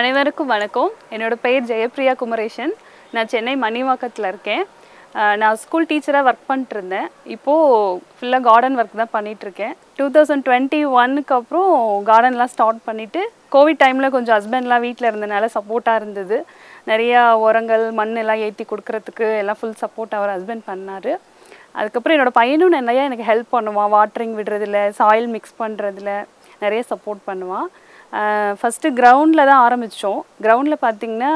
அனைவருக்கும் வணக்கம் என்னோட பெயர் ஜெயப்ரியா குமரேஷன் நான் சென்னை மணிவாக்கத்தில் இருக்கேன் அஹ் நான் ஸ்கூல் டீச்சராக ஒர்க் பண்ணிட்டு இருந்தேன் இப்போது ஃபுல்லாக கார்டன் ஒர்க் தான் பண்ணிட்டு இருக்கேன் டூ தௌசண்ட் டுவெண்ட்டி ஒன்னுக்கு அப்புறம் கார்டன்லாம் ஸ்டார்ட் பண்ணிவிட்டு கோவிட் டைமில் கொஞ்சம் ஹஸ்பண்ட்லாம் வீட்டில் இருந்தனால சப்போர்ட்டாக இருந்தது நிறையா உரங்கள் மண் எல்லாம் ஏற்றி கொடுக்கறதுக்கு எல்லாம் ஃபுல் சப்போர்ட் அவர் ஹஸ்பண்ட் பண்ணார் அதுக்கப்புறம் என்னோட பையனும் நிறையா எனக்கு ஹெல்ப் பண்ணுவான் வாட்டரிங் விடுறதுல சாயில் மிக்ஸ் பண்ணுறதுல நிறைய சப்போர்ட் பண்ணுவான் ஃபஸ்ட்டு கிரவுண்டில் தான் ஆரம்பித்தோம் கிரவுண்டில் பார்த்தீங்கன்னா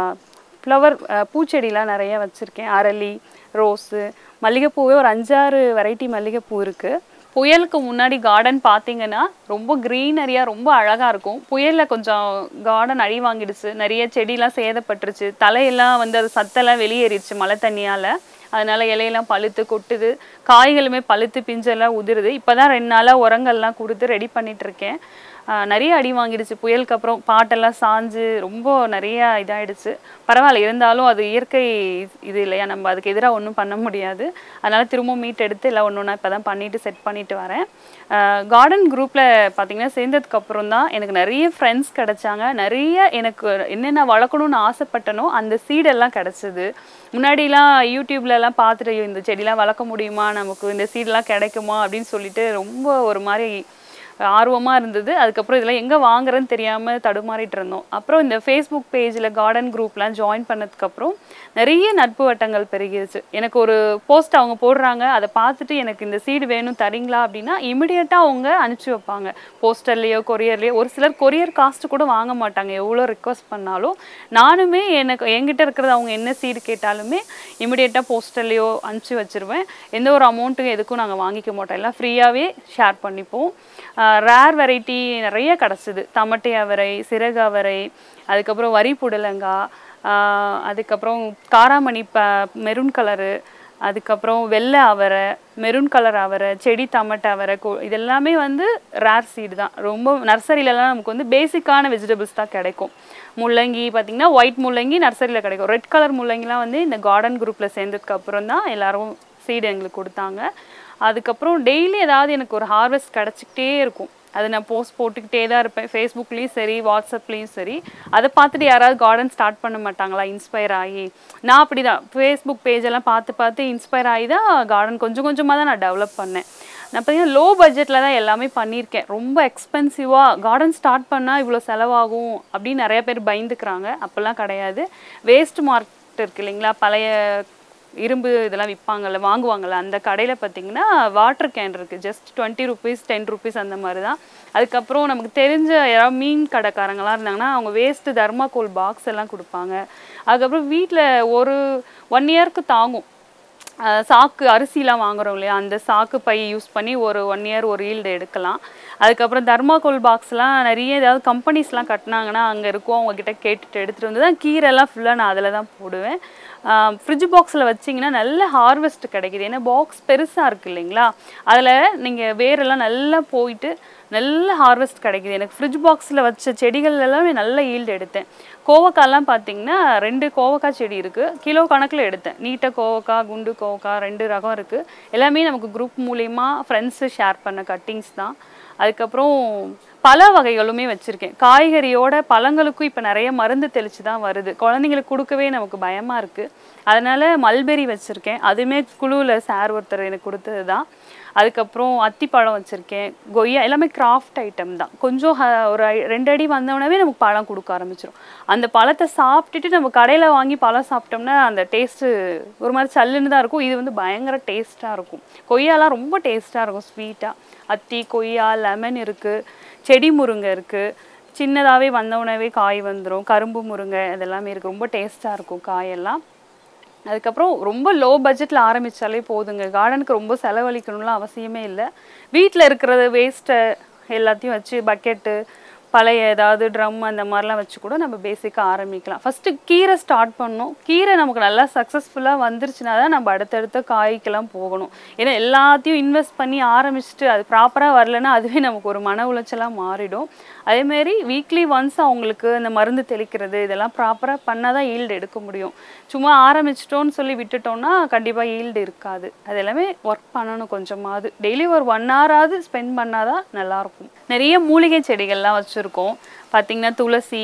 ஃப்ளவர் பூச்செடிலாம் நிறைய வச்சுருக்கேன் அரளி ரோஸு மல்லிகைப்பூவே ஒரு அஞ்சாறு வெரைட்டி மல்லிகைப்பூ இருக்குது புயலுக்கு முன்னாடி கார்டன் பார்த்தீங்கன்னா ரொம்ப க்ரீனரியாக ரொம்ப அழகாக இருக்கும் புயலில் கொஞ்சம் கார்டன் அடி வாங்கிடுச்சு நிறைய செடிலாம் சேதப்பட்டுருச்சு தலையெல்லாம் வந்து அது சத்தெல்லாம் வெளியேறிடுச்சு மழை தண்ணியால் அதனால இலையெல்லாம் பழுத்து கொட்டுது காய்களுமே பழுத்து பிஞ்செல்லாம் உதிருது இப்போ தான் ரெண்டு நாளாக உரங்கள்லாம் கொடுத்து ரெடி பண்ணிட்டு இருக்கேன் ஆஹ் நிறைய அடி வாங்கிடுச்சு புயலுக்கு அப்புறம் பாட்டெல்லாம் சாஞ்சு ரொம்ப நிறைய இதாயிடுச்சு பரவாயில்ல இருந்தாலும் அது இயற்கை இது இல்லையா நம்ம அதுக்கு எதிராக ஒன்றும் பண்ண முடியாது அதனால திரும்ப மீட் எடுத்து எல்லாம் ஒன்று ஒன்றா இப்போ தான் பண்ணிட்டு செட் பண்ணிட்டு வரேன் கார்டன் குரூப்பில் பார்த்தீங்கன்னா சேர்ந்ததுக்கு அப்புறம் தான் எனக்கு நிறைய ஃப்ரெண்ட்ஸ் கிடைச்சாங்க நிறைய எனக்கு என்னென்ன வளர்க்கணும்னு ஆசைப்பட்டனோ அந்த சீடெல்லாம் கிடச்சிது முன்னாடிலாம் யூடியூப்லலாம் பார்த்துட்டு "ஐயோ, இந்த செடிலாம் வளர்க்க முடியுமா நமக்கு இந்த சீடெல்லாம் கிடைக்குமா அப்படின்னு சொல்லிட்டு ரொம்ப ஒரு மாதிரி ஆர்வமாக இருந்தது அதுக்கப்புறம் இதெல்லாம் எங்கே வாங்குறேன்னு தெரியாமல் தடுமாறிட்டு இருந்தோம் அப்புறம் இந்த ஃபேஸ்புக் பேஜில் கார்டன் குரூப்லாம் ஜாயின் பண்ணதுக்கப்புறம் நிறைய நட்பு வட்டங்கள் பெருகிருச்சு எனக்கு ஒரு போஸ்ட் அவங்க போடுறாங்க அதை பார்த்துட்டு எனக்கு இந்த சீடு வேணும் தரீங்களா அப்படின்னா இமிடியேட்டாக அவங்க அனுப்பிச்சி வைப்பாங்க போஸ்டர்லேயோ கொரியர்லேயோ ஒரு சிலர் கொரியர் காஸ்ட் கூட வாங்க மாட்டாங்க எவ்வளோ ரிக்வஸ்ட் பண்ணாலும் நானுமே எனக்கு என்கிட்ட இருக்கிறது அவங்க என்ன சீடு கேட்டாலுமே இமிடியேட்டாக போஸ்டர்லேயோ அனுப்பிச்சி வச்சிருவேன் எந்த ஒரு அமௌண்ட்டும் எதுக்கும் நாங்கள் வாங்கிக்க மாட்டோம் எல்லாம் ஃப்ரீயாகவே ஷேர் பண்ணிப்போம் ரேர் வெரைட்டி நிறைய கிடச்சிது தமட்டை அவரை சிறகு அவரை அதுக்கப்புறம் வரி புடலங்காய் ஆஹ் அதுக்கப்புறம் காராமணி ப மெரூன் கலரு அதுக்கப்புறம் வெள்ளை அவரை மெரூன் கலர் அவரை செடி தமட்டை அவரை கொ- இதெல்லாமே வந்து ரேர் சீடு தான் ரொம்ப நர்சரியிலலாம் நமக்கு வந்து பேசிக்கான வெஜிடபிள்ஸ் தான் கிடைக்கும் முள்ளங்கி பார்த்திங்கன்னா ஒயிட் முள்ளங்கி நர்சரியில் கிடைக்கும் ரெட் கலர் முள்ளங்கிலாம் வந்து இந்த கார்டன் குரூப்பில் சேர்ந்ததுக்கு அப்புறம் தான் எல்லாரும் சீடு எங்களுக்கு கொடுத்தாங்க அதுக்கப்புறம் டெய்லி ஏதாவது எனக்கு ஒரு ஹார்வெஸ்ட் கிடச்சிக்கிட்டே இருக்கும் அது நான் போஸ்ட் போட்டுக்கிட்டே தான் இருப்பேன் ஃபேஸ்புக்லேயும் சரி வாட்ஸ்அப்லேயும் சரி அதை பார்த்துட்டு யாராவது கார்டன் ஸ்டார்ட் பண்ண மாட்டாங்களா இன்ஸ்பயர் ஆகி நான் அப்படி தான் ஃபேஸ்புக் பேஜெல்லாம் பார்த்து பார்த்து இன்ஸ்பயர் ஆகி தான் கார்டன் கொஞ்சம் கொஞ்சமாக தான் நான் டெவலப் பண்ணேன் நான் பார்த்தீங்கன்னா லோ பட்ஜெட்டில் தான் எல்லாமே பண்ணியிருக்கேன் ரொம்ப எக்ஸ்பென்சிவாக கார்டன் ஸ்டார்ட் பண்ணால் இவ்வளோ செலவாகும் அப்படின்னு நிறைய பேர் பயந்துக்கிறாங்க அப்போல்லாம் கிடையாது வேஸ்ட் மார்க்கெட் இருக்கு இல்லைங்களா பழைய இரும்பு இதெல்லாம் விற்பாங்கல்ல வாங்குவாங்கல்ல அந்த கடையில் பார்த்தீங்கன்னா வாட்டர் கேன் இருக்குது just twenty rupees ten rupees அந்த மாதிரி தான் அதுக்கப்புறம் நமக்கு தெரிஞ்ச யாராவது மீன் கடைக்காரங்களாம் இருந்தாங்கன்னா அவங்க வேஸ்ட்டு தர்மாக்கோல் பாக்ஸ் எல்லாம் கொடுப்பாங்க அதுக்கப்புறம் வீட்டில் ஒரு ஒன் இயர்க்கு தாங்கும் அஹ் சாக்கு அரிசிலாம் வாங்குறோம் இல்லையா அந்த சாக்கு பை யூஸ் பண்ணி ஒரு ஒன் இயர் ஒரு ஈல்டு எடுக்கலாம் அதுக்கப்புறம் தர்மாக்கோல் பாக்ஸ்லாம் நிறைய ஏதாவது கம்பெனிஸ்லாம் கட்டினாங்கன்னா அங்கே இருக்கும் அவங்க கிட்ட கேட்டுட்டு எடுத்துகிட்டு வந்து தான் கீரைலாம் ஃபுல்லாக நான் அதில் தான் போடுவேன் ஃப்ரிட்ஜ் பாக்ஸில் வச்சிங்கன்னா நல்ல ஹார்வெஸ்ட் கிடைக்குது ஏன்னா பாக்ஸ் பெருசாக இருக்குது இல்லைங்களா அதில் நீங்கள் வேரெல்லாம் நல்லா போயிட்டு நல்ல ஹார்வெஸ்ட் கிடைக்குது எனக்கு ஃப்ரிட்ஜ் பாக்ஸில் வச்ச செடிகள் எல்லாமே நல்ல ஈல்டு எடுத்தேன் கோவக்காய்லாம் பார்த்தீங்கன்னா ரெண்டு கோவக்காய் செடி இருக்குது கிலோ கணக்கில் எடுத்தேன் நீட்டை கோவக்காய் குண்டு கோவக்காய் ரெண்டு ரகம் இருக்குது எல்லாமே நமக்கு குரூப் மூலயமா ஃப்ரெண்ட்ஸு ஷேர் பண்ண கட்டிங்ஸ் தான் அதுக்கப்புறம் பல வகைகளுமே வச்சுருக்கேன் காய்கறியோட பழங்களுக்கும் இப்போ நிறைய மருந்து தெளித்து தான் வருது குழந்தைங்களுக்கு கொடுக்கவே நமக்கு பயமாக இருக்குது அதனால் மல்பெரி வச்சுருக்கேன் அதுவுமே குழுவில் சார் ஒருத்தர் எனக்கு கொடுத்தது தான் அதுக்கப்புறம் அத்திப்பழம் வச்சுருக்கேன் கொய்யா எல்லாமே கிராஃப்ட் ஐட்டம் தான் கொஞ்சம் ஹ- ஒரு ஐ- ரெண்டு அடி வந்தோடனே நமக்கு பழம் கொடுக்க ஆரம்பிச்சிடும் அந்த பழத்தை சாப்பிட்டுட்டு நம்ம கடையில் வாங்கி பழம் சாப்பிட்டோம்னா அந்த டேஸ்ட்டு ஒரு மாதிரி சல்லுன்னு தான் இருக்கும் இது வந்து பயங்கர டேஸ்ட்டாக இருக்கும் கொய்யாலாம் ரொம்ப டேஸ்ட்டாக இருக்கும் ஸ்வீட்டாக அத்தி கொய்யா லெமன் இருக்குது செடி முருங்கை இருக்குது சின்னதாகவே வந்தவுடனே காய் வந்துடும் கரும்பு முருங்கை இதெல்லாமே இருக்குது ரொம்ப டேஸ்ட்டாக இருக்கும் காயெல்லாம் அதுக்கப்புறம் ரொம்ப லோ பட்ஜெட்டில் ஆரம்பித்தாலே போதுங்க கார்டனுக்கு ரொம்ப செலவழிக்கணும்லாம் அவசியமே இல்லை வீட்டில் இருக்கிறது வேஸ்ட்டை எல்லாத்தையும் வச்சு பக்கெட்டு பழைய ஏதாவது ட்ரம் அந்த மாதிரிலாம் வச்சு கூட நம்ம பேசிக்காக ஆரம்பிக்கலாம் ஃபஸ்ட்டு கீரை ஸ்டார்ட் பண்ணணும் கீரை நமக்கு நல்லா சக்ஸஸ்ஃபுல்லாக வந்துருச்சுனா தான் நம்ம அடுத்தடுத்த காய்க்கெல்லாம் போகணும் ஏன்னா எல்லாத்தையும் இன்வெஸ்ட் பண்ணி ஆரம்பிச்சுட்டு அது ப்ராப்பராக வரலன்னா அதுவே நமக்கு ஒரு மன உளைச்சலாக மாறிடும் அதேமாரி வீக்லி ஒன்ஸ் அவங்களுக்கு இந்த மருந்து தெளிக்கிறது இதெல்லாம் ப்ராப்பராக பண்ணால் தான் ஈல்டு எடுக்க முடியும் சும்மா ஆரம்பிச்சிட்டோன்னு சொல்லி விட்டுட்டோம்னா கண்டிப்பாக ஈல்டு இருக்காது அது எல்லாமே ஒர்க் பண்ணணும் கொஞ்சமாவது டெய்லி ஒரு ஒன் ஹவராவது ஸ்பெண்ட் பண்ணாதான் நல்லாயிருக்கும் நிறைய மூலிகை செடிகள்லாம் வச்சுருக்கோம் பார்த்திங்கன்னா துளசி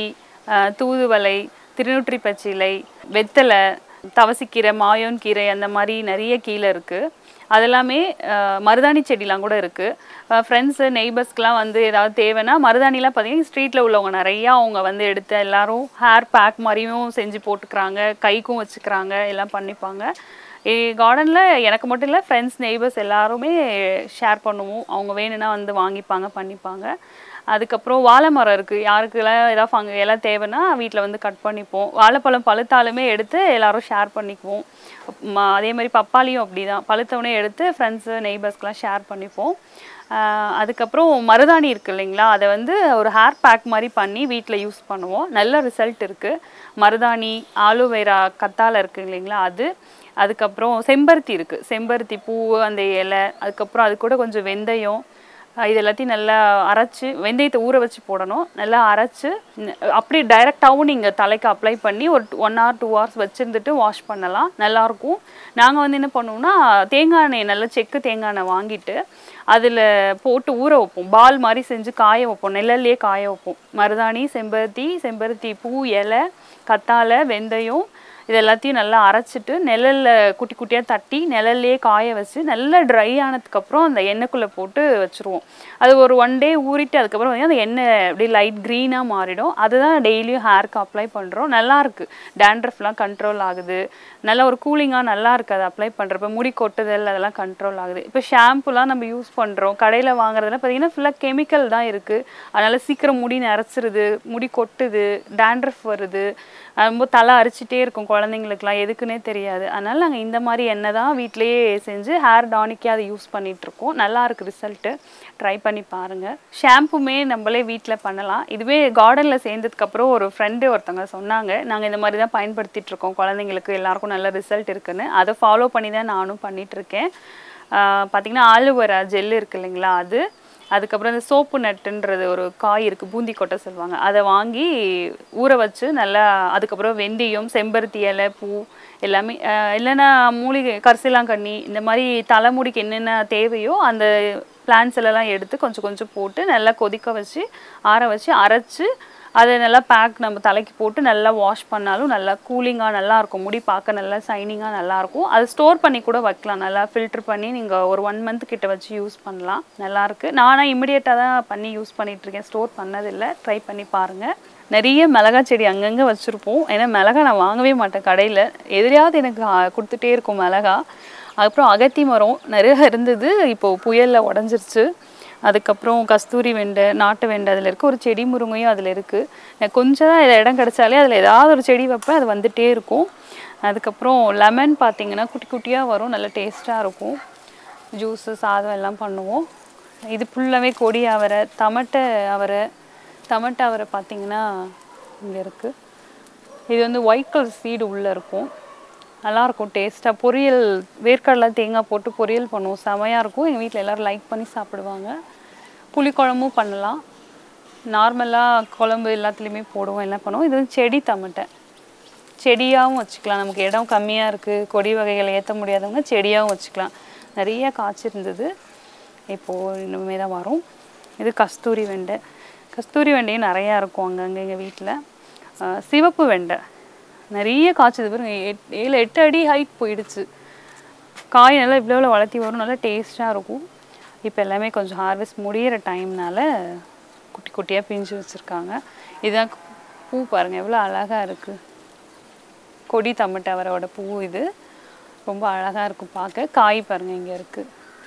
அஹ், தூதுவளை திருநூற்றி பச்சிலை வெத்தலை தவசிக்கீரை மாயோன் கீரை அந்த மாதிரி நிறைய கீரை இருக்குது அதெல்லாமே அஹ், மருதாணி செடிலாம் கூட இருக்குது ஃப்ரெண்ட்ஸு நெய்பர்ஸ்க்கெலாம் வந்து ஏதாவது தேவைன்னா மருதாணிலாம் பார்த்தீங்கன்னா ஸ்ட்ரீட்டில் உள்ளவங்க நிறையா அவங்க வந்து எடுத்து எல்லாரும் ஹேர் பேக் மாதிரியும் செஞ்சு போட்டுக்கிறாங்க கைக்கும் வச்சுக்கிறாங்க எல்லாம் பண்ணிப்பாங்க கார்டனில் எனக்கு மட்டும் இல்லை ஃப்ரெண்ட்ஸ் நெய்பர்ஸ் எல்லாருமே ஷேர் பண்ணுவோம் அவங்க வேணும்னா வந்து வாங்கிப்பாங்க பண்ணிப்பாங்க அதுக்கப்புறம் வாழை மரம் இருக்குது யாருக்கெல்லாம் ஏதாவது ஃபங்க எல்லாம் தேவைன்னா வீட்டில் வந்து கட் பண்ணிப்போம் வாழைப்பழம் பழுத்தாலுமே எடுத்து எல்லாரும் ஷேர் பண்ணிக்குவோம் ம- அதே மாதிரி பப்பாளியும் அப்படி தான் பழுத்தவனே எடுத்து ஃப்ரெண்ட்ஸு நெய்பர்ஸ்க்கெலாம் ஷேர் பண்ணிப்போம் ஆஹ் அதுக்கப்புறம் மருதாணி இருக்கு இல்லைங்களா அதை வந்து ஒரு ஹேர் பேக் மாதிரி பண்ணி வீட்டில் யூஸ் பண்ணுவோம் நல்ல ரிசல்ட் இருக்குது மருதாணி ஆலோவேரா கத்தாழை இருக்குது இல்லைங்களா அது அதுக்கப்புறம் செம்பருத்தி இருக்குது செம்பருத்தி பூ அந்த இலை அதுக்கப்புறம் அது கூட கொஞ்சம் வெந்தயம் அஹ் இது எல்லாத்தையும் நல்லா அரைச்சி வெந்தயத்தை ஊற வச்சு போடணும் நல்லா அரைச்சு ந- அப்படியே டைரெக்டாகவும் நீங்கள் தலைக்கு அப்ளை பண்ணி ஒரு ஒன் hour டூ ஹவர்ஸ் வச்சுருந்துட்டு வாஷ் பண்ணலாம் நல்லாயிருக்கும் நாங்கள் வந்து என்ன பண்ணுவோம்னா தேங்காய் எண்ணெய் நல்லா செக்கு தேங்காய் எண்ணெய் வாங்கிட்டு அதில் போட்டு ஊற வைப்போம் பால் மாதிரி செஞ்சு காய வைப்போம் நிழல்லையே காய வைப்போம் மருதாணி செம்பருத்தி செம்பருத்தி பூ இலை கத்தாழை வெந்தயம் இது எல்லாத்தையும் நல்லா அரைச்சிட்டு நிழல்ல குட்டி குட்டியாக தட்டி நிழல்லையே காய வச்சு நல்லா ட்ரை ஆனதுக்கப்புறம் அந்த எண்ணெய்க்குள்ளே போட்டு வச்சுருவோம் அது ஒரு ஒன் டே ஊறிட்டு அதுக்கப்புறம் வந்து அந்த எண்ணெய் அப்படியே லைட் க்ரீனாக மாறிடும் அதுதான் டெய்லியும் ஹேருக்கு அப்ளை பண்ணுறோம் நல்லா இருக்கு டேண்ட்ரஃப்லாம் கண்ட்ரோல் ஆகுது நல்ல ஒரு கூலிங்காக நல்லா இருக்கு அதை அப்ளை பண்ணுறப்ப முடி கொட்டுதல் அதெல்லாம் கண்ட்ரோல் ஆகுது இப்போ ஷாம்புலாம் நம்ம யூஸ் பண்ணுறோம் கடையில் வாங்குறதுலாம் பார்த்தீங்கன்னா ஃபுல்லாக கெமிக்கல் தான் இருக்குது அதனால சீக்கிரம் முடி நரைச்சிருது முடி கொட்டுது டேண்ட்ரஃப் வருது அது ரொம்ப தலை அரிச்சிட்டே இருக்கும் குழந்தைங்களுக்குலாம் எதுக்குன்னே தெரியாது அதனால நாங்கள் இந்த மாதிரி எண்ணெய் தான் வீட்டிலேயே செஞ்சு ஹேர் டானிக்கே அதை யூஸ் பண்ணிட்டு இருக்கோம் நல்லா இருக்கு ரிசல்ட்டு ட்ரை பண்ணி பாருங்க ஷாம்புமே நம்மளே வீட்டில் பண்ணலாம் இதுவே கார்டனில் சேர்ந்ததுக்கப்புறம் ஒரு ஃப்ரெண்டு ஒருத்தவங்க சொன்னாங்க நாங்கள் இந்த மாதிரி தான் பயன்படுத்திட்டு இருக்கோம் குழந்தைங்களுக்கு எல்லாருக்கும் நல்ல ரிசல்ட் இருக்குன்னு அதை ஃபாலோ பண்ணி தான் நானும் பண்ணிட்டு இருக்கேன் ஆஹ் பார்த்தீங்கன்னா ஆலுவரா ஜெல் இருக்கு இல்லைங்களா அது அதுக்கப்புறம் இந்த சோப்பு நட்டுன்றது ஒரு காய் இருக்குது பூந்தி கொட்டை சொல்லுவாங்க அதை வாங்கி ஊற வச்சு நல்லா அதுக்கப்புறம் வெந்தயம் செம்பருத்தி இலை பூ எல்லாமே ஆஹ் இல்லைன்னா மூலிகை கரிசலாங்கண்ணி இந்த மாதிரி தலைமுடிக்கு என்னென்ன தேவையோ அந்த பிளான்ஸ் எல்லாம் எடுத்து கொஞ்சம் கொஞ்சம் போட்டு நல்லா கொதிக்க வச்சு ஆற வச்சு அரைச்சு அதை நல்லா பேக் நம்ம தலைக்கு போட்டு நல்லா வாஷ் பண்ணாலும் நல்லா கூலிங்காக நல்லா இருக்கும் முடி பார்க்க நல்லா ஷைனிங்காக நல்லா இருக்கும் அது ஸ்டோர் பண்ணி கூட வைக்கலாம் நல்லா ஃபில்டர் பண்ணி நீங்கள் ஒரு ஒன் மந்த் கிட்ட வச்சு யூஸ் பண்ணலாம் நல்லா இருக்கு நானா இமிடியேட்டாக தான் பண்ணி யூஸ் பண்ணிட்டு இருக்கேன் ஸ்டோர் பண்ணதில்லை ட்ரை பண்ணி பாருங்க நிறைய மிளகா செடி அங்கங்கே வச்சுருப்போம் ஏன்னா மிளகா நான் வாங்கவே மாட்டேன் கடையில் எதிலையாவது எனக்கு ஆ, கொடுத்துட்டே இருக்கும் மிளகா அப்புறம் அகத்தி மரம் நிறைய இருந்தது இப்போ புயலில் உடஞ்சிருச்சு அதுக்கப்புறம் கஸ்தூரி வெண்டை நாட்டு வெண்டை அதில் இருக்குது ஒரு செடி முருங்கையும் அதில் இருக்குது எனக்கு கொஞ்சம் தான் இதில் இடம் கிடச்சாலே அதில் ஏதாவது ஒரு செடி வைப்பேன் அது வந்துட்டே இருக்கும் அதுக்கப்புறம் லெமன் பார்த்தீங்கன்னா குட்டி குட்டியாக வரும் நல்ல டேஸ்ட்டாக இருக்கும் ஜூஸு சாதம் எல்லாம் பண்ணுவோம் இது ஃபுல்லாகவே கொடி அவரை தமட்டை அவரை தமட்டை அவரை பார்த்தீங்கன்னா இங்கே இருக்குது இது வந்து ஒயிட் கலர் சீடு உள்ளே இருக்கும் நல்லாயிருக்கும் டேஸ்ட்டாக பொரியல் வேர்க்கடலை தேங்காய் போட்டு பொரியல் பண்ணுவோம் செமையாக இருக்கும் எங்கள் வீட்டில் எல்லோரும் லைக் பண்ணி சாப்பிடுவாங்க புளிக்குழம்பும் பண்ணலாம் நார்மலாக குழம்பு எல்லாத்துலேயுமே போடுவோம் என்ன பண்ணுவோம் இது வந்து செடி தமட்டை செடியாகவும் வச்சுக்கலாம் நமக்கு இடம் கம்மியாக இருக்குது கொடி வகைகளை ஏற்ற முடியாதவங்க செடியாகவும் வச்சுக்கலாம் நிறைய காய்ச்சிருந்தது இப்போது இனிமே தான் வரும் இது கஸ்தூரி வெண்டை கஸ்தூரி வெண்டையும் நிறையா இருக்கும் அங்கங்கே எங்கள் வீட்டில் சிவப்பு வெண்டை நிறைய காய்ச்சது பாருங்க எட் ஏழு எட்டு அடி ஹைட் போயிடுச்சு காய் நல்லா இவ்வளோ வளர்த்தி வரும் நல்லா டேஸ்ட்டாக இருக்கும் இப்போ எல்லாமே கொஞ்சம் ஹார்வெஸ்ட் முடியிற டைம்னால குட்டி குட்டியாக பிஞ்சு வச்சுருக்காங்க இதுதான் பூ பாருங்கள் எவ்வளோ அழகாக இருக்குது கொடி தமட்டவரோட பூ இது ரொம்ப அழகாக இருக்கும் பார்க்க காய் பாருங்கள் இங்கே இருக்குது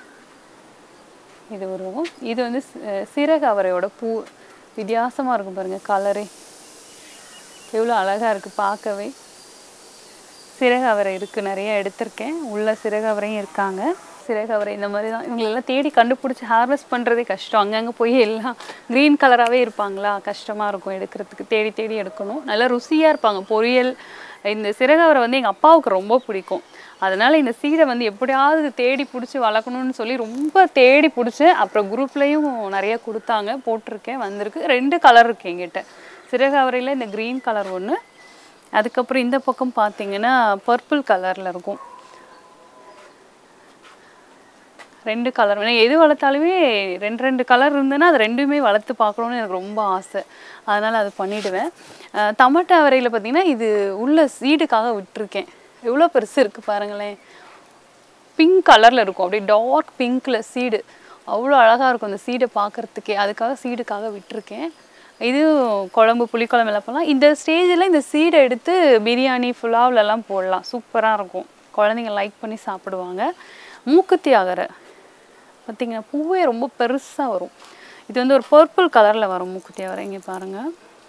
இது ஒரு இது வந்து சி- சீரக அவரையோட பூ வித்தியாசமாக இருக்கும் பாருங்கள் கலரே எவ்வளோ அழகாக இருக்குது பார்க்கவே சிறக அவரை இருக்குது நிறைய எடுத்திருக்கேன் உள்ள சிறகு அவரையும் இருக்காங்க சிறகு அவரை இந்த மாதிரி தான் இவங்களெல்லாம் தேடி கண்டுபிடிச்சி ஹார்வெஸ்ட் பண்ணுறதே கஷ்டம் அங்கங்கே போய் எல்லாம் க்ரீன் கலராகவே இருப்பாங்களா கஷ்டமாக இருக்கும் எடுக்கிறதுக்கு தேடி தேடி எடுக்கணும் நல்லா ருசியாக இருப்பாங்க பொரியல் இந்த சிறகு அவரை வந்து எங்கள் அப்பாவுக்கு ரொம்ப பிடிக்கும் அதனால் இந்த சீடை வந்து எப்படியாவது தேடி பிடிச்சி வளர்க்கணும்னு சொல்லி ரொம்ப தேடி பிடிச்சேன் அப்புறம் குரூப்லேயும் நிறைய கொடுத்தாங்க போட்டிருக்கேன் வந்திருக்கு ரெண்டு கலர் இருக்கு என்கிட்ட சிறகு அவரையில் இந்த க்ரீன் கலர் ஒன்று அதுக்கப்புறம் இந்த பக்கம் பார்த்தீங்கன்னா பர்பிள் கலரில் இருக்கும் ரெண்டு கலர் எனக்கு எது வளர்த்தாலுமே ரெண்டு ரெண்டு கலர் இருந்ததுன்னா அது ரெண்டுமே வளர்த்து பார்க்கணுன்னு எனக்கு ரொம்ப ஆசை அதனால் அது பண்ணிடுவேன் அஹ் டமாட்டோ அவரையில் பார்த்தீங்கன்னா இது உள்ள சீடுக்காக விட்டுருக்கேன் எவ்வளோ பெருசு இருக்குது பாருங்களேன் பிங்க் கலரில் இருக்கும் அப்படியே டார்க் பிங்க்கில் சீடு அவ்வளோ அழகாக இருக்கும் அந்த சீடை பார்க்கறதுக்கே அதுக்காக சீடுக்காக விட்டுருக்கேன் இது குழம்பு புளிக்குழம்பு எல்லாம் போடலாம் இந்த ஸ்டேஜில் இந்த சீடை எடுத்து பிரியாணி புலாவ்லலாம் போடலாம் சூப்பராக இருக்கும் குழந்தைங்க லைக் பண்ணி சாப்பிடுவாங்க மூக்குத்தி அகரை பார்த்தீங்கன்னா பூவே ரொம்ப பெருசாக வரும் இது வந்து ஒரு பர்பிள் கலரில் வரும் மூக்குத்தி அவரை இங்கே பாருங்கள்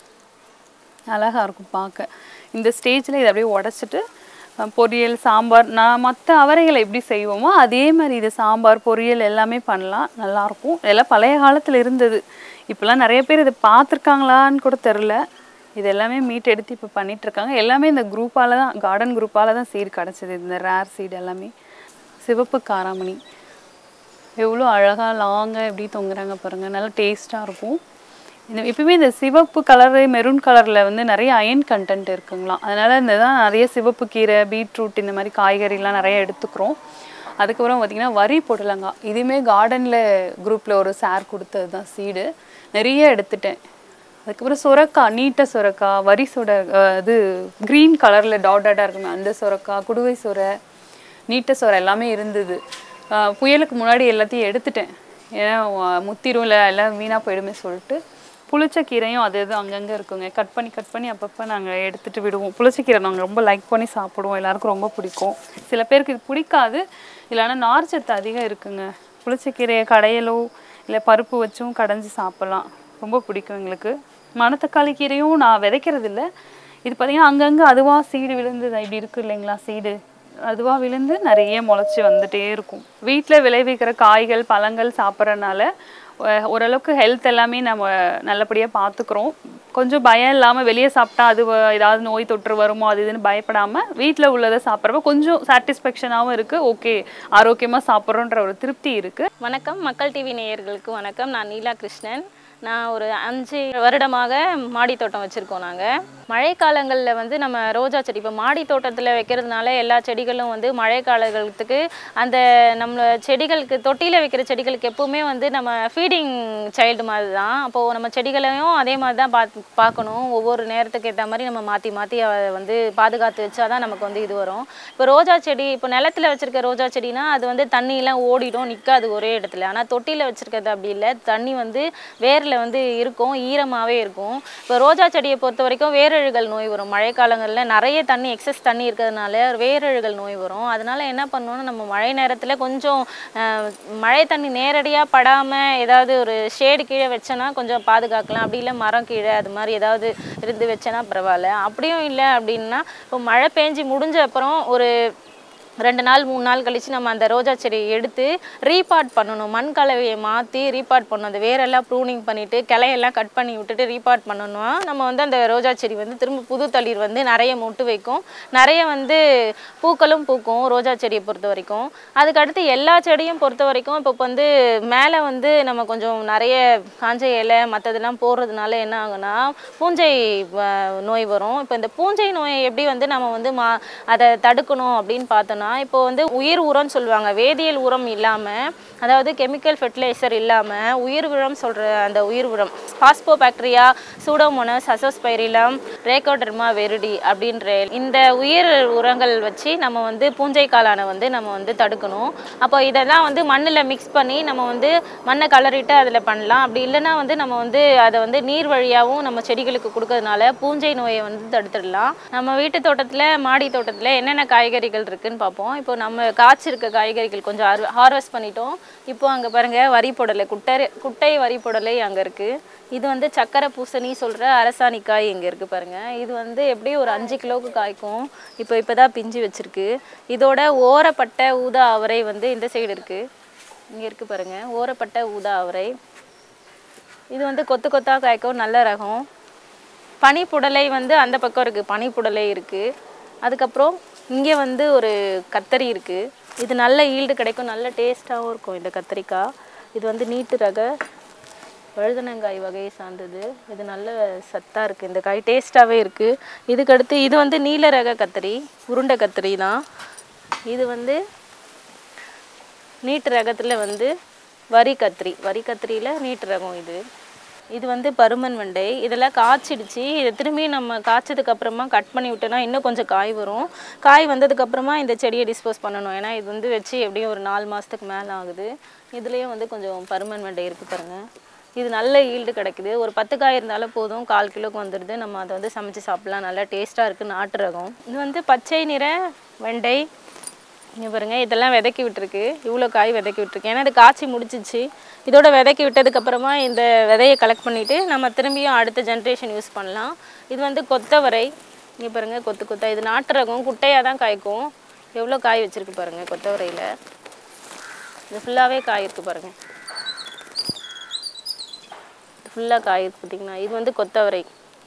அழகாக இருக்கும் பார்க்க இந்த ஸ்டேஜில் இதை அப்படியே உடச்சிட்டு அஹ், பொரியல் சாம்பார் நான் மற்ற அவரைகளை எப்படி செய்வோமோ அதே மாதிரி இது சாம்பார் பொரியல் எல்லாமே பண்ணலாம் நல்லாயிருக்கும் இதெல்லாம் பழைய காலத்தில் இருந்தது இப்போலாம் நிறைய பேர் இதை பார்த்துருக்காங்களான்னு கூட தெரில இது எல்லாமே மீட் எடுத்து இப்போ பண்ணிகிட்ருக்காங்க எல்லாமே இந்த குரூப்பால் தான் கார்டன் குரூப்பால் தான் சீடு கிடச்சிது இந்த ரேர் சீடு எல்லாமே சிவப்பு காராமணி எவ்வளோ அழகாக லாங்காக எப்படி தொங்குறாங்க பாருங்கள் நல்லா டேஸ்ட்டாக இருக்கும் இந்த எப்பயுமே இந்த சிவப்பு கலரு மெரூன் கலரில் வந்து நிறைய அயன் கண்டென்ட் இருக்குங்களாம் அதனால் இந்த தான் நிறைய சிவப்பு கீரை பீட்ரூட் இந்த மாதிரி காய்கறிலாம் நிறைய எடுத்துக்கிறோம் அதுக்கப்புறம் பார்த்திங்கன்னா வரி புடலங்காய் இதுவுமே கார்டனில் குரூப்பில் ஒரு சார் கொடுத்தது தான் சீடு நிறைய எடுத்துட்டேன் அதுக்கப்புறம் சுரக்காய் நீட்ட சுரக்காய் வரி சுட அஹ் இது க்ரீன் கலரில் டாட்டாக இருக்குமே அந்த சுரக்காய் குடுவை சுரை நீட்ட சோறு எல்லாமே இருந்தது ஆஹ் புயலுக்கு முன்னாடி எல்லாத்தையும் எடுத்துட்டேன் ஏன்னா வ- முத்திரும் இல்லை எல்லாம் வீணாக போயிடுமே சொல்லிட்டு புளிச்சக்கீரையும் அது இது அங்கங்கே இருக்குங்க கட் பண்ணி கட் பண்ணி அப்பப்போ நாங்கள் எடுத்துகிட்டு விடுவோம் புளிச்சக்கீரை நாங்கள் ரொம்ப லைக் பண்ணி சாப்பிடுவோம் எல்லாருக்கும் ரொம்ப பிடிக்கும் சில பேருக்கு இது பிடிக்காது இல்லைன்னா நார்ச்சத்து அதிகம் இருக்குங்க புளிச்சக்கீரையை கடையலோ இல்லை பருப்பு வச்சும் கடைஞ்சி சாப்பிட்லாம் ரொம்ப பிடிக்கும் எங்களுக்கு மணத்தக்காளி கீரையும் நான் விதைக்கிறது இல்ல இது பார்த்தீங்கன்னா அங்கங்கே அதுவாக சீடு விழுந்து இப்படி இருக்கு இல்லைங்களா சீடு அதுவாக விழுந்து நிறைய முளைச்சி வந்துட்டே இருக்கும் வீட்டில் விளைவிக்கிற காய்கள் பழங்கள் சாப்பிட்றனால அஹ், ஓரளவுக்கு ஹெல்த் எல்லாமே நம்ம நல்லபடியாக பார்த்துக்குறோம் கொஞ்சம் பயம் இல்லாமல் வெளியே சாப்பிட்டா அது வ- ஏதாவது நோய் தொற்று வருமோ அது இதுன்னு பயப்படாமல் வீட்டில் உள்ளதை சாப்பிட்றப்ப கொஞ்சம் சாட்டிஸ்ஃபேக்ஷனாகவும் இருக்குது ஓகே ஆரோக்கியமாக சாப்பிட்றோன்ற ஒரு திருப்தி இருக்குது வணக்கம் மக்கள் டிவி நேயர்களுக்கு வணக்கம் நான் நீலா கிருஷ்ணன் நான் ஒரு அஞ்சு வருடமாக மாடி தோட்டம் வச்சுருக்கோம் நாங்கள் மழை காலங்களில் வந்து நம்ம ரோஜா செடி இப்போ மாடி தோட்டத்தில் வைக்கிறதுனால எல்லா செடிகளும் வந்து மழை காலத்துக்கு அந்த நம்ம செடிகளுக்கு தொட்டியில் வைக்கிற செடிகளுக்கு எப்பவுமே வந்து நம்ம ஃபீடிங் சைல்டு மாதிரி தான் அப்போது நம்ம செடிகளையும் அதே மாதிரி தான் பார்த்து பார்க்கணும் ஒவ்வொரு நேரத்துக்கு ஏற்ற மாதிரி நம்ம மாற்றி மாற்றி வந்து பாதுகாத்து வச்சா தான் நமக்கு வந்து இது வரும் இப்போ ரோஜா செடி இப்போ நிலத்துல வச்சிருக்க ரோஜா செடினா அது வந்து தண்ணியெல்லாம் ஓடிடும் நிற்காது ஒரே இடத்துல ஆனால் தொட்டியில் வச்சிருக்கிறது அப்படி இல்லை தண்ணி வந்து வேரில் வந்து இருக்கும் ஈரமாகவே இருக்கும் இப்போ ரோஜா செடியை பொறுத்த வரைக்கும் வேரழுகல் நோய் வரும் மழைக்காலங்களில் நிறைய தண்ணி எக்ஸஸ் தண்ணி இருக்கிறதுனால வேரழுகல் நோய் வரும் அதனால என்ன பண்ணணும்னா நம்ம மழை நேரத்தில் கொஞ்சம் அஹ், மழை தண்ணி நேரடியாக படாமல் ஏதாவது ஒரு ஷேடு கீழே வச்சோன்னா கொஞ்சம் பாதுகாக்கலாம் அப்படி இல்லை மரம் கீழே அது மாதிரி ஏதாவது இருந்து வச்சேன்னா பரவாயில்ல அப்படியும் இல்லை அப்படின்னா இப்போ மழை பெஞ்சு முடிஞ்ச அப்புறம் ஒரு ரெண்டு நாள் மூணு நாள் கழித்து நம்ம அந்த ரோஜா செடியை எடுத்து ரீபாட் பண்ணணும் மண் கலவையை மாற்றி ரீபாட் பண்ணணும் அந்த வேரெல்லாம் ப்ரூனிங் பண்ணிவிட்டு கிளையெல்லாம் கட் பண்ணி விட்டுட்டு ரீபாட் பண்ணணும்னா நம்ம வந்து அந்த ரோஜா செடி வந்து திரும்ப புது தளிர் வந்து நிறைய மொட்டு வைக்கும் நிறைய வந்து பூக்களும் பூக்கும் ரோஜா செடியை பொறுத்த வரைக்கும் அதுக்கடுத்து எல்லா செடியும் பொறுத்த வரைக்கும் இப்போ வந்து மேலே வந்து நம்ம கொஞ்சம் நிறைய காஞ்ச இலை மற்றதெல்லாம் போடுறதுனால என்ன ஆகுனா பூஞ்சை அஹ், நோய் வரும் இப்போ இந்த பூஞ்சை நோயை எப்படி வந்து நம்ம வந்து மா அதை தடுக்கணும் அப்படின்னு பார்த்தோன்னா இப்போ வந்து உயிர் உரம்னு சொல்லுவாங்க வேதியியல் உரம் இல்லாமல் அதாவது கெமிக்கல் ஃபெர்டிலைசர் இல்லாமல் உயிர் உரம் சொல்கிற அந்த உயிர் உரம் phosphobacteria pseudomonas azospirillum trichoderma viride அப்படின்ற இந்த உயிர் உரங்கள் வச்சு நம்ம வந்து பூஞ்சை காளானை வந்து நம்ம வந்து தடுக்கணும் அப்போ இதெல்லாம் வந்து மண்ணில் மிக்ஸ் பண்ணி நம்ம வந்து மண்ணை கலரிட்டு அதில் பண்ணலாம் அப்படி இல்லைன்னா வந்து நம்ம வந்து அதை வந்து நீர் வழியாகவும் நம்ம செடிகளுக்கு கொடுக்கறதுனால பூஞ்சை நோயை வந்து தடுத்துடலாம் நம்ம வீட்டு தோட்டத்தில் மாடி தோட்டத்தில் என்னென்ன காய்கறிகள் இருக்குன்னு பார்ப்போம் இப்போ நம்ம காய்ச்சிருக்க காய்கறிகள் கொஞ்சம் ஹார்வெஸ்ட் பண்ணிட்டோம் இப்போ அங்கே பாருங்கள் வரி புடலை குட்டை குட்டை வரி புடலை அங்கே இருக்குது இது வந்து சக்கரை பூசணி சொல்கிற அரசாணிக்காய் இங்கே இருக்குது பாருங்கள் இது வந்து எப்படியும் ஒரு அஞ்சு கிலோவுக்கு காய்க்கும் இப்போ இப்போ தான் பிஞ்சு வச்சுருக்கு இதோட ஓரப்பட்ட ஊதா அவரை வந்து இந்த சைடு இருக்குது இங்கே இருக்குது பாருங்கள் ஓரப்பட்ட ஊதா அவரை இது வந்து கொத்து கொத்தாக காய்க்கும் நல்ல ரகம் பனிப்புடலை வந்து அந்த பக்கம் இருக்குது பனிப்புடலை இருக்குது அதுக்கப்புறம் இங்கே வந்து ஒரு கத்தரி இருக்குது இது நல்ல ஈல்டு கிடைக்கும் நல்ல டேஸ்ட்டாகவும் இருக்கும் இந்த கத்திரிக்காய் இது வந்து நீட்டு ரக வழுதனங்காய் வகையை சார்ந்தது இது நல்ல சத்தாக இருக்குது இந்த காய் டேஸ்ட்டாகவே இருக்குது இதுக்கடுத்து இது வந்து நீல ரக கத்திரி உருண்டை கத்திரி தான் இது வந்து நீட்டு ரகத்தில் வந்து வரி கத்திரி வரி கத்திரியில் நீட்டு ரகம் இது இது வந்து பருமன் வெண்டை இதெல்லாம் காய்ச்சிடுச்சு இதை திரும்பி நம்ம காய்ச்சதுக்கு அப்புறமா கட் பண்ணி விட்டோன்னா இன்னும் கொஞ்சம் காய் வரும் காய் வந்ததுக்கு அப்புறமா இந்த செடியை டிஸ்போஸ் பண்ணணும் ஏன்னா இது வந்து வச்சு எப்படியும் ஒரு நாலு மாதத்துக்கு மேலே ஆகுது இதுலேயும் வந்து கொஞ்சம் பருமன் வெண்டை இருக்குது பாருங்கள் இது நல்ல ஈல்டு கிடைக்குது ஒரு பத்து காய் இருந்தாலும் போதும் கால் கிலோக்கு வந்துடுது நம்ம அதை வந்து சமைச்சு சாப்பிடலாம் நல்லா டேஸ்ட்டாக இருக்குது நாட்டு ரகம் இது வந்து பச்சை நிற வெண்டை இங்கே பாருங்க இதெல்லாம் விதைக்கி விட்டுருக்கு இவ்வளோ காய் விதைக்கி விட்டுருக்கு ஏன்னா இது காய்ச்சி முடிச்சிச்சு இதோட விதைக்கி விட்டதுக்கப்புறமா இந்த விதையை கலெக்ட் பண்ணிவிட்டு நம்ம திரும்பியும் அடுத்த ஜென்ரேஷன் யூஸ் பண்ணலாம் இது வந்து கொத்தவரை இங்கே பாருங்கள் கொத்து கொத்தா இது நாட்டு ரகம் குட்டையாக தான் காய்க்கும் எவ்வளோ காய் வச்சுருக்கு பாருங்கள் கொத்தவரையில் இது ஃபுல்லாகவே காய் இருக்குது பாருங்கள் ஃபுல்லாக காய் இருக்கு பார்த்தீங்கன்னா இது வந்து கொத்தவரை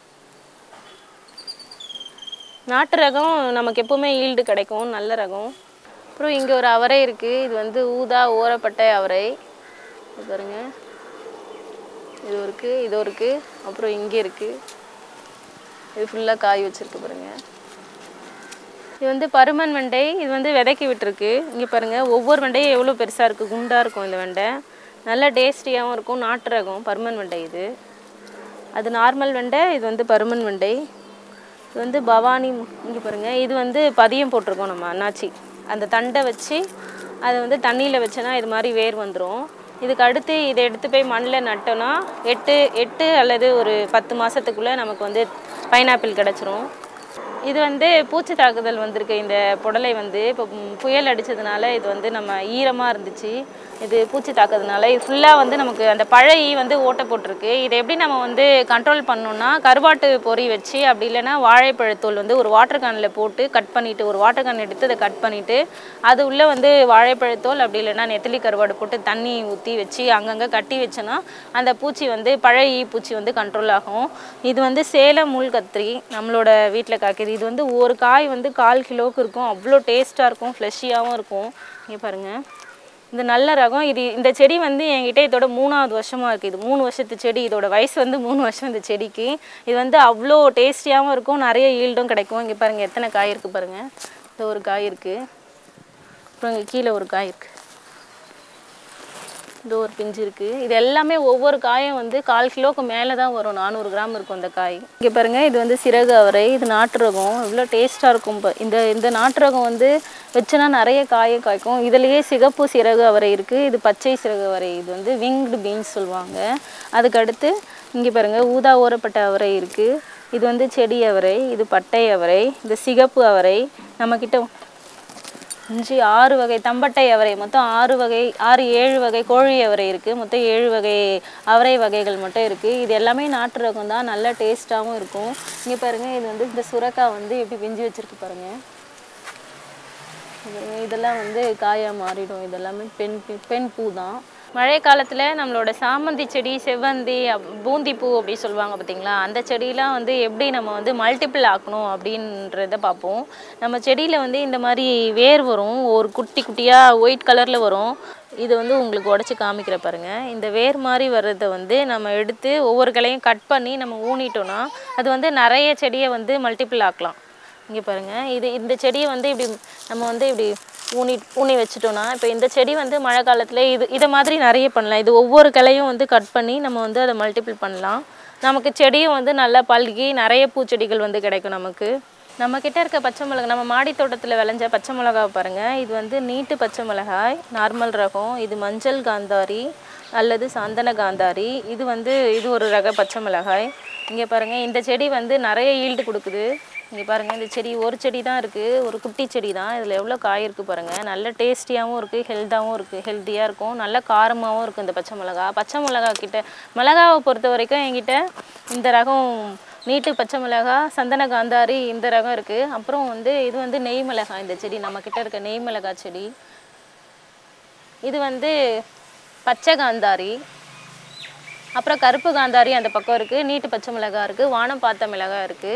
நாட்டு ரகம் நமக்கு எப்பவுமே ஈல்டு கிடைக்கும் நல்ல ரகம் அப்புறம் இங்கே ஒரு அவரை இருக்குது இது வந்து ஊதா ஓரப்பட்டை அவரை இது பாருங்க இது இருக்குது இது இருக்குது அப்புறம் இங்கே இருக்குது இது ஃபுல்லாக காய் வச்சிருக்கு பாருங்க இது வந்து பருமன் வெண்டை இது வந்து விதைக்கி விட்டுருக்கு இங்கே பாருங்கள் ஒவ்வொரு வெண்டையும் எவ்வளோ பெருசாக இருக்குது குண்டாக இருக்கும் இந்த வெண்டை நல்ல டேஸ்டியாகவும் இருக்கும் நாட்டு ரகம் பருமன் வெண்டை இது அது நார்மல் வெண்டை இது வந்து பருமன் வெண்டை இது வந்து பவானி இங்கே பாருங்கள் இது வந்து பதியம் போட்டிருக்கோம் நம்ம அண்ணாச்சி அந்த தண்டை வச்சு அதை வந்து தண்ணியில் வச்சோன்னா இது மாதிரி வேர் வந்துடும் இதுக்கு அடுத்து இதை எடுத்து போய் மண்ணில் நட்டோன்னா எட்டு எட்டு அல்லது ஒரு பத்து மாதத்துக்குள்ளே நமக்கு வந்து பைனாப்பிள் கிடச்சிரும் இது வந்து பூச்சி தாக்குதல் வந்திருக்கு இந்த புடலை வந்து இப்போ ம், புயல் அடித்ததுனால இது வந்து நம்ம ஈரமாக இருந்துச்சு இது பூச்சி தாக்குறதுனால இது ஃபுல்லாக வந்து நமக்கு அந்த பழைய ஈ வந்து ஓட்டை போட்டிருக்கு இதை எப்படி நம்ம வந்து கண்ட்ரோல் பண்ணணும்னா கருவாட்டு பொறி வச்சு அப்படி இல்லைன்னா வாழைப்பழத்தோல் வந்து ஒரு வாட்டர் கேனில் போட்டு கட் பண்ணிவிட்டு ஒரு வாட்டர் கேன் எடுத்து அதை கட் பண்ணிவிட்டு அது உள்ளே வந்து வாழைப்பழத்தோல் அப்படி இல்லைன்னா நெத்திலி கருவாடு போட்டு தண்ணி ஊற்றி வச்சு அங்கங்கே கட்டி வச்சோன்னா அந்த பூச்சி வந்து பழைய ஈ பூச்சி வந்து கண்ட்ரோல் ஆகும் இது வந்து சேலம் முள் கத்திரி நம்மளோட வீட்டில் காய்க்குது இது வந்து ஒரு காய் வந்து கால் கிலோவுக்கு இருக்கும் அவ்வளோ டேஸ்ட்டாக இருக்கும் ஃப்ளெஷியாகவும் இருக்கும் இங்கே பாருங்கள் இது நல்ல ரகம் இது இந்த செடி வந்து என்கிட்ட இதோட மூணாவது வருஷமாக இருக்குது இது மூணு வருஷத்து செடி இதோட வயசு வந்து மூணு வருஷம் இந்த செடிக்கு இது வந்து அவ்வளோ டேஸ்டியாகவும் இருக்கும் நிறைய ஈல்டும் கிடைக்கும் இங்கே பாருங்கள் எத்தனை காய் இருக்குது பாருங்கள் இந்த ஒரு காய் இருக்குது அப்புறம் இங்கே கீழே ஒரு காய் இருக்குது இது ஒரு பிஞ்சு இருக்குது இது எல்லாமே ஒவ்வொரு காயும் வந்து கால் கிலோக்கு மேலே தான் வரும் நானூறு கிராம் இருக்கும் இந்த காய் இங்கே பாருங்கள் இது வந்து சிறகு அவரை இது நாட்டு ரகம் இவ்வளோ டேஸ்ட்டாக இருக்கும் இப்போ இந்த இந்த நாட்டு ரகம் வந்து வச்சுனா நிறைய காயை காய்க்கும் இதுலேயே சிகப்பு சிறகு அவரை இருக்குது இது பச்சை சிறகு அவரை இது வந்து விங்டு பீன்ஸ் சொல்லுவாங்க அதுக்கு அடுத்து இங்கே பாருங்கள் ஊதா ஊறப்பட்ட அவரை இருக்குது இது வந்து செடி அவரை இது பட்டை அவரை இது சிகப்பு அவரை நம்மக்கிட்ட அஞ்சு ஆறு வகை தம்பட்டை அவரை மொத்தம் ஆறு வகை ஆறு ஏழு வகை கோழி அவரை இருக்குது மொத்தம் ஏழு வகை அவரை வகைகள் மட்டும் இருக்குது இது எல்லாமே நாட்டு ரகம் தான் நல்ல டேஸ்ட்டாகவும் இருக்கும் இங்கே பாருங்கள் இது வந்து இந்த சுரக்காய் வந்து எப்படி பிஞ்சு வச்சிருக்கு பாருங்கள் இது- இதெல்லாம் வந்து காயாக மாறிடும் இதெல்லாமே பெண் பி- பெண் பூ தான் மழை காலத்தில் நம்மளோட சாமந்தி செடி செவ்வந்தி அப்- பூந்தி பூ அப்படி சொல்லுவாங்க பார்த்தீங்களா அந்த செடியெலாம் வந்து எப்படி நம்ம வந்து மல்டிபிள் ஆக்கணும் அப்படின்றத பார்ப்போம் நம்ம செடியில் வந்து இந்த மாதிரி வேர் வரும் ஒரு குட்டி குட்டியாக ஒயிட் கலரில் வரும் இது வந்து உங்களுக்கு உடச்சி காமிக்கிற பாருங்க இந்த வேர் மாதிரி வர்றதை வந்து நம்ம எடுத்து ஒவ்வொரு கிளையும் கட் பண்ணி நம்ம ஊனிட்டோம்னா அது வந்து நிறைய செடியை வந்து மல்டிபிள் ஆக்கலாம் இங்கே பாருங்க இது இந்த செடியை வந்து இப்படி நம்ம வந்து இப்படி ஊனி ஊனி வச்சுட்டோம்னா இப்போ இந்த செடி வந்து மழை காலத்தில் இது இதை மாதிரி நிறைய பண்ணலாம் இது ஒவ்வொரு கிளையும் வந்து கட் பண்ணி நம்ம வந்து அதை மல்டிபிள் பண்ணலாம் நமக்கு செடியும் வந்து நல்லா பல்கி நிறைய பூச்செடிகள் வந்து கிடைக்கும் நமக்கு நம்ம கிட்ட இருக்க பச்சை மிளகாய் நம்ம மாடி தோட்டத்தில் விளைஞ்ச பச்சை மிளகாய் பாருங்க இது வந்து நீட்டு பச்சை மிளகாய் நார்மல் ரகம் இது மஞ்சள் காந்தாரி அல்லது சந்தன காந்தாரி இது வந்து இது ஒரு ரக பச்சை மிளகாய் இங்கே பாருங்க இந்த செடி வந்து நிறைய ஈல்டு கொடுக்குது இங்கே பாருங்க இந்த செடி ஒரு செடி தான் இருக்குது ஒரு குட்டி செடி தான் இதில் எவ்வளோ காய் இருக்குது பாருங்க நல்ல டேஸ்டியாகவும் இருக்குது ஹெல்த்தாகவும் இருக்குது ஹெல்த்தியாக இருக்கும் நல்ல காரமாகவும் இருக்குது இந்த பச்சை மிளகா பச்சை மிளகா கிட்ட மிளகாவை பொறுத்த வரைக்கும் என்கிட்ட இந்த ரகம் நீட்டு பச்சை மிளகா சந்தன காந்தாரி இந்த ரகம் இருக்குது அப்புறம் வந்து இது வந்து நெய் மிளகாய் இந்த செடி நம்ம கிட்ட இருக்க நெய் மிளகாய் செடி இது வந்து பச்சை காந்தாரி அப்புறம் கருப்பு காந்தாரி அந்த பக்கம் இருக்குது நீட்டு பச்சை மிளகாய் இருக்குது வானம் பார்த்த மிளகாய் இருக்குது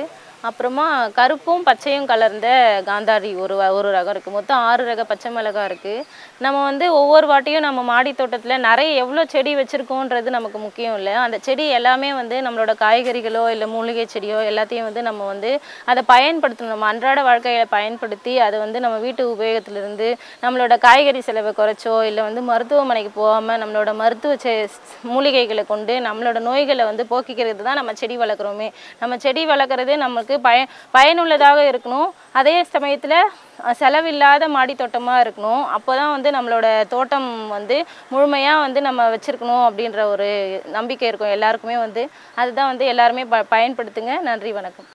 அப்புறமா கருப்பும் பச்சையும் கலர்ந்த காந்தாரி ஒரு வ- ஒரு ரகம் இருக்குது மொத்தம் ஆறு ரக பச்சை மிளகாய் இருக்குது நம்ம வந்து ஒவ்வொரு வாட்டியும் நம்ம மாடி தோட்டத்தில் நிறைய எவ்வளோ செடி வச்சுருக்கோன்றது நமக்கு முக்கியம் இல்லை அந்த செடி எல்லாமே வந்து நம்மளோட காய்கறிகளோ இல்லை மூலிகை செடியோ எல்லாத்தையும் வந்து நம்ம வந்து அதை பயன்படுத்தணும் நம்ம அன்றாட வாழ்க்கையில பயன்படுத்தி அதை வந்து நம்ம வீட்டு உபயோகத்திலிருந்து நம்மளோட காய்கறி செலவை குறைச்சோ இல்லை வந்து மருத்துவமனைக்கு போகாமல் நம்மளோட மருத்துவ செ மூலிகைகளை கொண்டு நம்மளோட நோய்களை வந்து போக்கிக்கிறது தான் நம்ம செடி வளர்க்குறோமே நம்ம செடி வளர்க்குறது நமக்கு பய பயனுள்ளதாக இருக்கணும் அதே சமயத்தில் செலவில்லாத மாடி தோட்டமாக இருக்கணும் அப்போ தான் வந்து நம்மளோட தோட்டம் வந்து முழுமையாக வந்து நம்ம வச்சுருக்கணும் அப்படின்ற ஒரு நம்பிக்கை இருக்கும் எல்லாருக்குமே வந்து அதுதான் வந்து எல்லாருமே ப பயன்படுத்துங்க நன்றி வணக்கம்